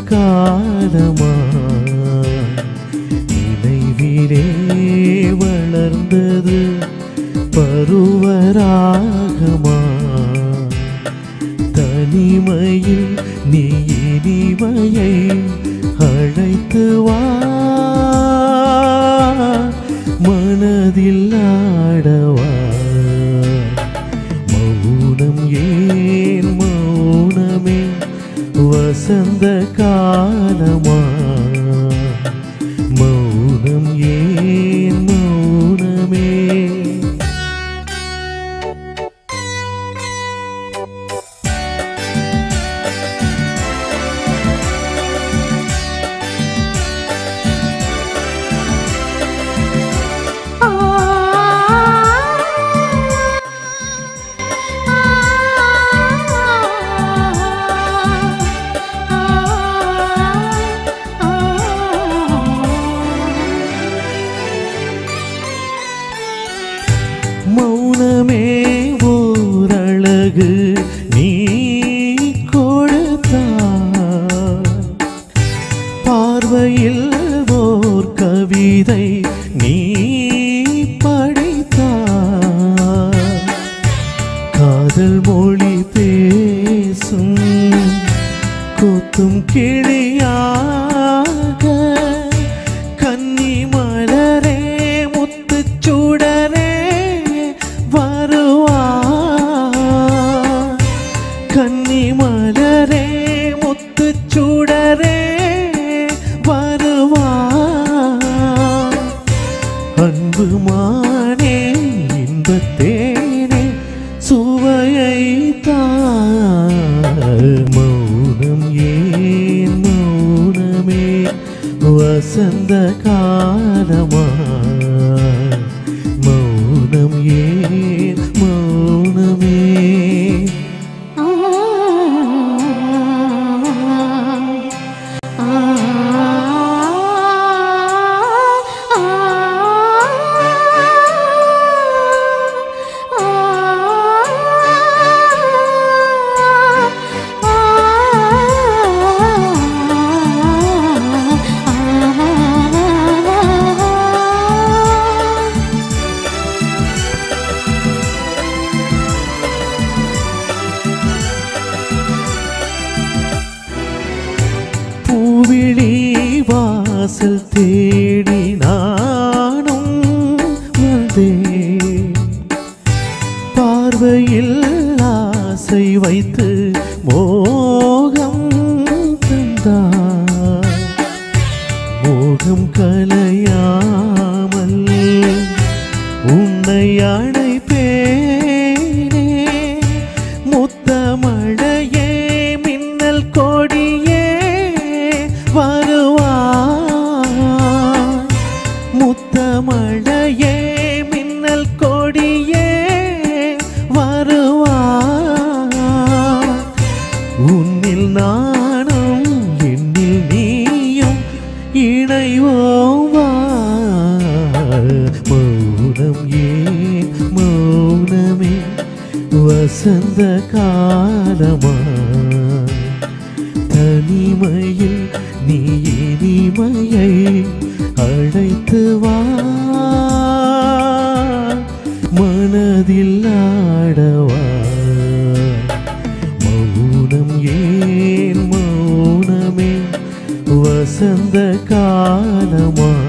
காலமா நினைவிலே வளர்ந்தது பருவராகமா தனிமையில் நீ இனிமையை அழைத்து வா மனதில் ஆடவா மௌனம் ஏன் மௌனமே வசந்த காலமா மௌனம் ஏன் மௌனமே மௌனமே ஓரழகு நீ கொடுத்தாய் பார்வையில் ஓர் கவிதை நீ படித்தாய் காதல் மொழி பேசும் கொத்தும் கிளியாக கன்னி மலரே முத்துச் சுடரே வருவா கன்னி மலரே முத்துச் சுடரே வருவா அன்பு மானே இன்பத்தேனே சுவையை மௌனம் ஏன் மௌனமே வசந்த காலமா மௌனம் ஏன் மௌனமே பூவிழி வாசல் தேடி நானும் வந்தேன் பார்வையில் ஆசை வைத்து மோகம் தந்தார் மோகம் கலையாமல் உன்னை அழைப்பேனே முத்தமழையே மின்னல் கொடியே வருவாய் முத்தமழையே மின்னல் கொடியே வருவாய் உன்னில் நானும் என்னில் நீயும் இணைவோம் வா. மௌனம் ஏன் மௌனமே வசந்த காலமா தனிமையில் நீ இனிமையை அழைத்து வா மனதில் ஆடவா மௌனம் ஏன் மௌனமே வசந்த காலமா